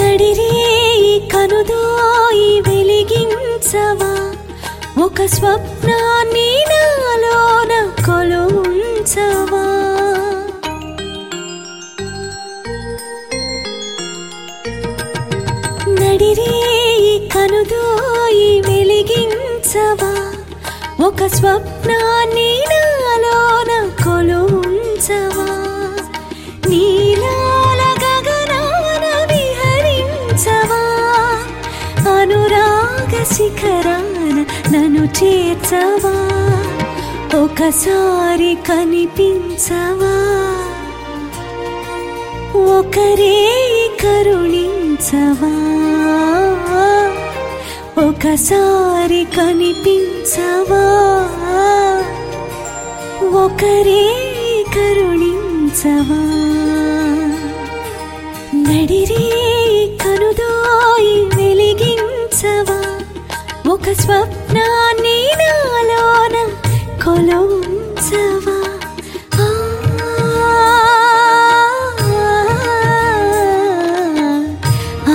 నడిరే కనుదోయి వెలిగించవా ఒక స్వప్నాన్ని నాలోన కొలుంచవా నడిరే కనుదోయి వెలిగించవా ఒక స్వప్నాన్ని నాలోన కొలుంచవా నీలాల గగనాన విహరించవా అనురాగ శిఖరాన నన్ను చేర్చవా ఒకసారి కనిపించవా ఒకరే కరుణించవా ఒకసారి కనిపించవా ఒకరే కరుణించవా నడిరే కనుదోయి వెలిగించవా ఒక స్వప్నాన్ని నాలోన కొలుంచవా ఆ, ఆ,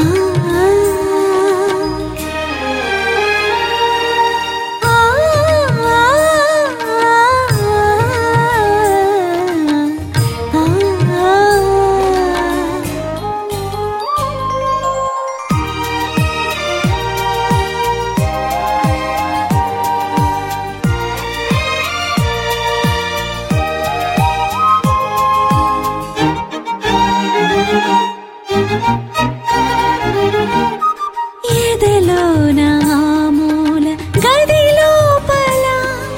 ఎదలోన ఆమూల గది లోపల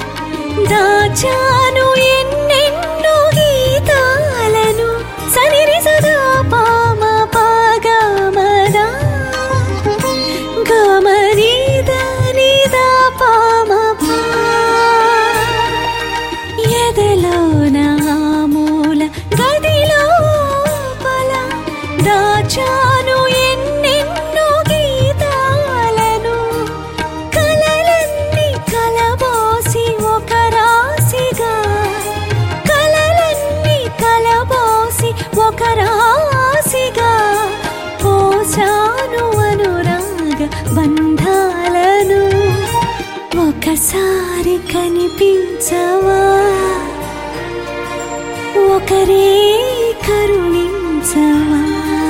దాచాను ఎన్నెన్నో గీతాలను సనిరి సదా పామ పాగమదా గమనిద నిదా పామ పా ఎదలోన ఆమూల గది లోపల దాచాను ఎన్నెన్నో గీతాలను కలలన్నీ కలబోసి ఒక రాశిగా కలలన్నీ కలబోసి ఒక రాశిగా పోసాను అనురాగ బంధాలను ఒకసారి కనిపించవా ఒకరే కరుణించవా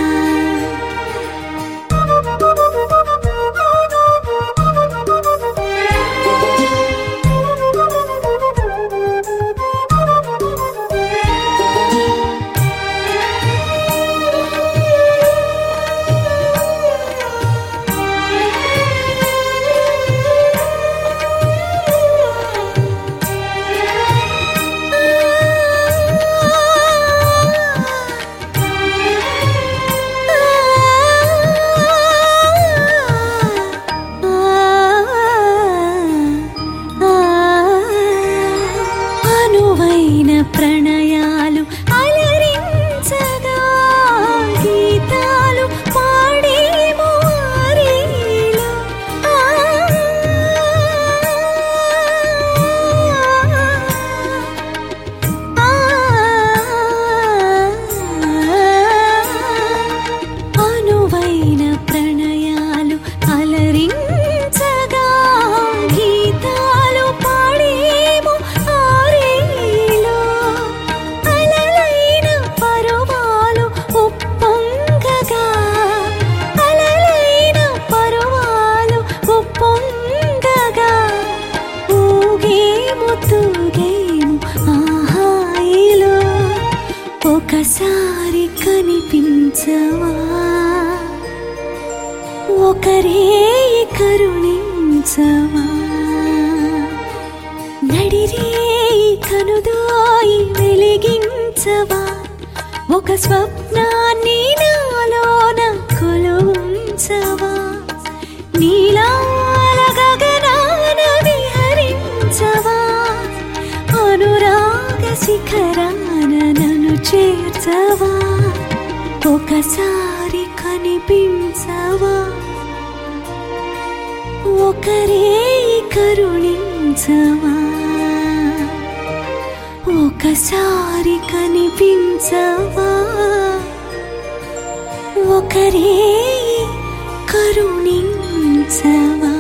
అనువైన ప్రణయాలు అలరించగా గీతాలు పాడేమో ఆరేలో. ఆ అనువైన ప్రణయాలు అలరించగా గీతాలు పాడేమో ఆరేలో అలలైన పరువాలు ఉప్పొంగగా అలలైన పరువాలు ఉప్పొంగగా ఊగేము తూగేము ఆహాయిలో ఒకసారి కనిపించవా ఒకరే కరుణించవా నడిరే కనుదోయి వెలిగించవా ఒక స్వప్నాన్ని నాలోన కొలుంచవా నీలాల గగనాన విహరించవా అనురాగ శిఖరాన నన్ను చేర్చవా ఒకసారి కనిపించవా ఒకరే కరుణించవా ఒకసారి కనిపించవా ఒకరే కరుణించవా